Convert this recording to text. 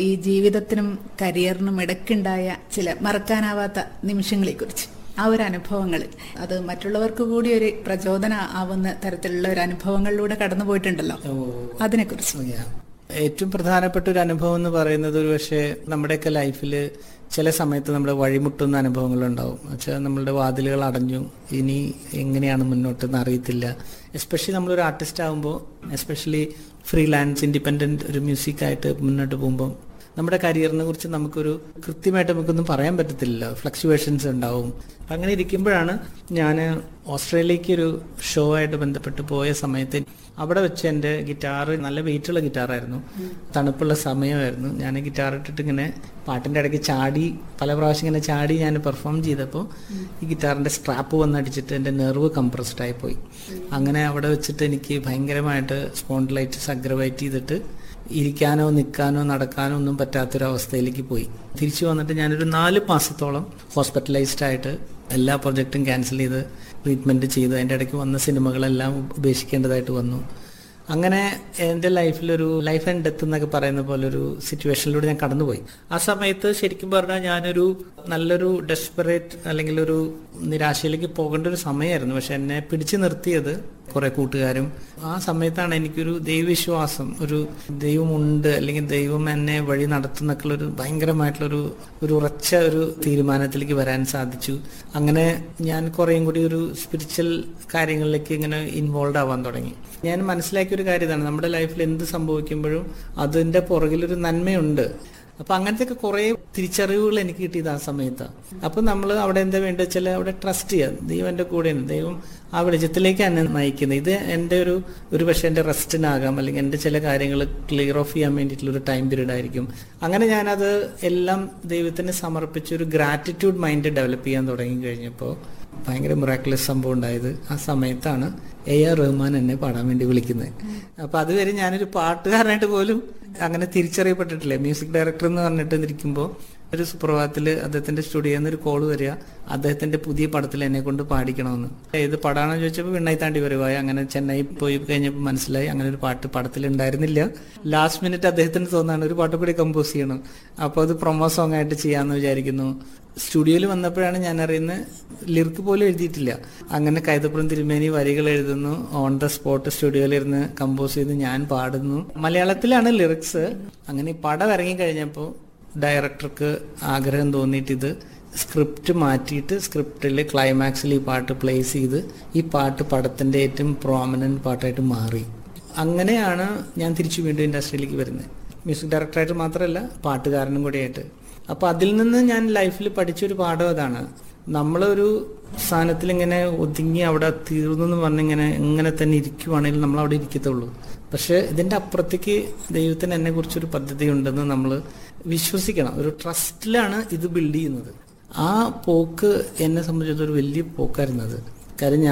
ഈ ജീവിതത്തിനും കരിയറിനും ഇടയ്ക്കുണ്ടായ ചില മറക്കാനാവാത്ത നിമിഷങ്ങളെ കുറിച്ച് ആ ഒരു അനുഭവങ്ങൾ അത് മറ്റുള്ളവർക്ക് കൂടി ഒരു പ്രചോദനം ആവുന്ന തരത്തിലുള്ള ഒരു അനുഭവങ്ങളിലൂടെ കടന്നു പോയിട്ടുണ്ടല്ലോ അതിനെക്കുറിച്ച് Yeah. ഏറ്റവും പ്രധാനപ്പെട്ട ഒരു അനുഭവം എന്ന് പറയുന്നത് ഒരു പക്ഷേ നമ്മുടെയൊക്കെ ലൈഫിൽ ചില സമയത്ത് നമ്മുടെ വഴിമുട്ടുന്ന അനുഭവങ്ങളുണ്ടാവും വെച്ചാൽ നമ്മളുടെ വാതിലുകൾ അടഞ്ഞു ഇനി എങ്ങനെയാണ് മുന്നോട്ടെന്ന് അറിയത്തില്ല എസ്പെഷ്യലി നമ്മളൊരു ആർട്ടിസ്റ്റ് ആകുമ്പോൾ എസ്പെഷ്യലി ഫ്രീലാൻസ് ഇൻഡിപെൻഡന്റ് ഒരു മ്യൂസിക്കായിട്ട് മുന്നോട്ട് പോകുമ്പോൾ നമ്മുടെ കരിയറിനെ കുറിച്ച് നമുക്കൊരു കൃത്യമായിട്ട് നമുക്കൊന്നും പറയാൻ പറ്റത്തില്ല ഫ്ലക്ച്വേഷൻസ് ഉണ്ടാവും അപ്പം അങ്ങനെ ഇരിക്കുമ്പോഴാണ് ഞാൻ ഓസ്ട്രേലിയക്ക് ഒരു ഷോ ആയിട്ട് ബന്ധപ്പെട്ട് പോയ സമയത്ത് അവിടെ വെച്ച് എൻ്റെ ഗിറ്റാർ നല്ല വെയിറ്റുള്ള ഗിറ്റാറായിരുന്നു തണുപ്പുള്ള സമയമായിരുന്നു ഞാൻ ഗിറ്റാർ ഇട്ടിട്ട് ഇങ്ങനെ പാട്ടിൻ്റെ ഇടയ്ക്ക് ചാടി പല പ്രാവശ്യം ഇങ്ങനെ ചാടി ഞാൻ പെർഫോം ചെയ്തപ്പോൾ ഈ ഗിറ്റാറിൻ്റെ സ്ട്രാപ്പ് വന്നടിച്ചിട്ട് എൻ്റെ നെർവ് കംപ്രസ്ഡ് ആയി പോയി അങ്ങനെ അവിടെ വെച്ചിട്ട് എനിക്ക് ഭയങ്കരമായിട്ട് സ്പോണ്ടിലൈറ്റിസ് അഗ്രവേറ്റ് ചെയ്തിട്ട് ഇരിക്കാനോ നിൽക്കാനോ നടക്കാനോ ഒന്നും പറ്റാത്തൊരവസ്ഥയിലേക്ക് പോയി തിരിച്ചു വന്നിട്ട് ഞാനൊരു നാല് മാസത്തോളം ഹോസ്പിറ്റലൈസ്ഡ് ആയിട്ട് എല്ലാ പ്രൊജക്റ്റും ക്യാൻസൽ ചെയ്ത് ട്രീറ്റ്മെൻറ്റ് ചെയ്ത് അതിൻ്റെ ഇടയ്ക്ക് വന്ന സിനിമകളെല്ലാം ഉപേക്ഷിക്കേണ്ടതായിട്ട് വന്നു അങ്ങനെ എൻ്റെ ലൈഫിലൊരു ലൈഫ് ആൻഡ് ഡെത്ത് എന്നൊക്കെ പറയുന്ന പോലെ ഒരു സിറ്റുവേഷനിലൂടെ ഞാൻ കടന്നുപോയി ആ സമയത്ത് ശരിക്കും പറഞ്ഞാൽ ഞാനൊരു നല്ലൊരു ഡെസ്പറേറ്റ് അല്ലെങ്കിൽ ഒരു നിരാശയിലേക്ക് പോകേണ്ട ഒരു സമയമായിരുന്നു പക്ഷെ എന്നെ പിടിച്ചു നിർത്തിയത് കുറെ കൂട്ടുകാരും ആ സമയത്താണ് എനിക്കൊരു ദൈവവിശ്വാസം ഒരു ദൈവമുണ്ട് അല്ലെങ്കിൽ ദൈവം എന്നെ വഴി നടത്തുന്നൊക്കെയുള്ള ഒരു ഭയങ്കരമായിട്ടുള്ളൊരു ഒരു ഉറച്ച ഒരു തീരുമാനത്തിലേക്ക് വരാൻ സാധിച്ചു അങ്ങനെ ഞാൻ കുറേയും കൂടി ഒരു സ്പിരിച്വൽ കാര്യങ്ങളിലേക്ക് ഇങ്ങനെ ഇൻവോൾവ് ആവാൻ തുടങ്ങി ഞാൻ മനസ്സിലാക്കിയ ഒരു കാര്യം ഇതാണ് നമ്മുടെ ലൈഫിൽ എന്ത് സംഭവിക്കുമ്പോഴും അതിന്റെ പുറകിലൊരു നന്മയുണ്ട് അപ്പൊ അങ്ങനത്തെ ഒക്കെ കുറെ തിരിച്ചറിവുകൾ എനിക്ക് കിട്ടിയത് ആ സമയത്താണ് അപ്പൊ നമ്മൾ അവിടെ എന്താ വേണ്ടത് വെച്ചാൽ അവിടെ ട്രസ്റ്റ് ചെയ്യാം ദൈവം എൻ്റെ കൂടെയാണ് ദൈവം ആ വെളിച്ചത്തിലേക്ക് എന്നെ നയിക്കുന്നത് ഇത് എൻ്റെ ഒരു ഒരു പക്ഷേ എൻ്റെ റെസ്റ്റിനാകാം അല്ലെങ്കിൽ എൻ്റെ ചില കാര്യങ്ങൾ ക്ലിയർ ഓഫ് ചെയ്യാൻ വേണ്ടിയിട്ടുള്ള ഒരു ടൈം പീരീഡ് ആയിരിക്കും അങ്ങനെ ഞാനത് എല്ലാം ദൈവത്തിന് സമർപ്പിച്ച് ഒരു ഗ്രാറ്റിറ്റ്യൂഡ് മൈൻഡ് ഡെവലപ്പ് ചെയ്യാൻ തുടങ്ങി കഴിഞ്ഞപ്പോൾ ഭയങ്കര മിറാക്കുലസ് സംഭവം ഉണ്ടായത് ആ സമയത്താണ് എ ആർ റഹ്മാൻ എന്നെ പാടാൻ വേണ്ടി വിളിക്കുന്നത് അപ്പൊ അതുവരെ ഞാനൊരു പാട്ടുകാരനായിട്ട് പോലും അങ്ങനെ തിരിച്ചറിയപ്പെട്ടിട്ടില്ല മ്യൂസിക് ഡയറക്ടർ എന്ന് പറഞ്ഞിട്ട് ഇരിക്കുമ്പോൾ ഒരു സുപ്രഭാതത്തിൽ അദ്ദേഹത്തിന്റെ സ്റ്റുഡിയോയിൽ നിന്ന് ഒരു കോൾ വരിക അദ്ദേഹത്തിന്റെ പുതിയ പടത്തിൽ എന്നെ കൊണ്ട് പാടിക്കണമെന്ന് ഏത് പടാണെന്ന് ചോദിച്ചപ്പോൾ വിണ്ണായി താണ്ടി വരുവായി അങ്ങനെ ചെന്നൈ പോയി കഴിഞ്ഞപ്പോൾ മനസ്സിലായി അങ്ങനെ ഒരു പാട്ട് പടത്തിൽ ഉണ്ടായിരുന്നില്ല ലാസ്റ്റ് മിനിറ്റ് അദ്ദേഹത്തിന് തോന്നാണ് ഒരു പാട്ട് കൂടി കമ്പോസ് ചെയ്യണം അപ്പോൾ അത് പ്രൊമോ സോങ് ആയിട്ട് ചെയ്യാമെന്ന് വിചാരിക്കുന്നു സ്റ്റുഡിയോയിൽ വന്നപ്പോഴാണ് ഞാൻ അറിയുന്നത് ലിറിക്ക് പോലും എഴുതിയിട്ടില്ല അങ്ങനെ കൈതപ്പുറം തിരുമേനി വരികൾ എഴുതുന്നു ഓൺ ദ സ്പോട്ട് സ്റ്റുഡിയോയിലിരുന്ന് കമ്പോസ് ചെയ്ത് ഞാൻ പാടുന്നു മലയാളത്തിലാണ് ലിറിക്സ് അങ്ങനെ ഈ പടം ഇറങ്ങി കഴിഞ്ഞപ്പോൾ ഡയറക്ടർക്ക് ആഗ്രഹം തോന്നിയിട്ട് ഇത് സ്ക്രിപ്റ്റ് മാറ്റിയിട്ട് സ്ക്രിപ്റ്റിൽ ക്ലൈമാക്സിൽ ഈ പാട്ട് പ്ലേസ് ചെയ്ത് ഈ പാട്ട് പടത്തിന്റെ ഏറ്റവും പ്രോമിനന്റ് പാട്ടായിട്ട് മാറി അങ്ങനെയാണ് ഞാൻ തിരിച്ചു വീണ്ടും ഇൻഡസ്ട്രിയിലേക്ക് വരുന്നത് മ്യൂസിക് ഡയറക്ടറായിട്ട് മാത്രമല്ല പാട്ടുകാരനും കൂടിയായിട്ട് അപ്പൊ അതിൽ നിന്ന് ഞാൻ ലൈഫിൽ പഠിച്ചൊരു പാഠം അതാണ് നമ്മളൊരു സ്ഥാനത്തിൽ ഇങ്ങനെ ഒതുങ്ങി അവിടെ തീർന്നു എന്ന് പറഞ്ഞിങ്ങനെ ഇങ്ങനെ തന്നെ ഇരിക്കുവാണെങ്കിൽ നമ്മൾ അവിടെ ഇരിക്കത്തുള്ളൂ പക്ഷെ ഇതിന്റെ അപ്പുറത്തേക്ക് ദൈവത്തിന് എന്നെ കുറിച്ചൊരു പദ്ധതി ഉണ്ടെന്ന് നമ്മൾ വിശ്വസിക്കണം ഒരു ട്രസ്റ്റിലാണ് ഇത് ബിൽഡ് ചെയ്യുന്നത് ആ പോക്ക് എന്നെ സംബന്ധിച്ചിടത്തോളം ഒരു വലിയ പോക്കായിരുന്നു അത് കാര്യം ഞാൻ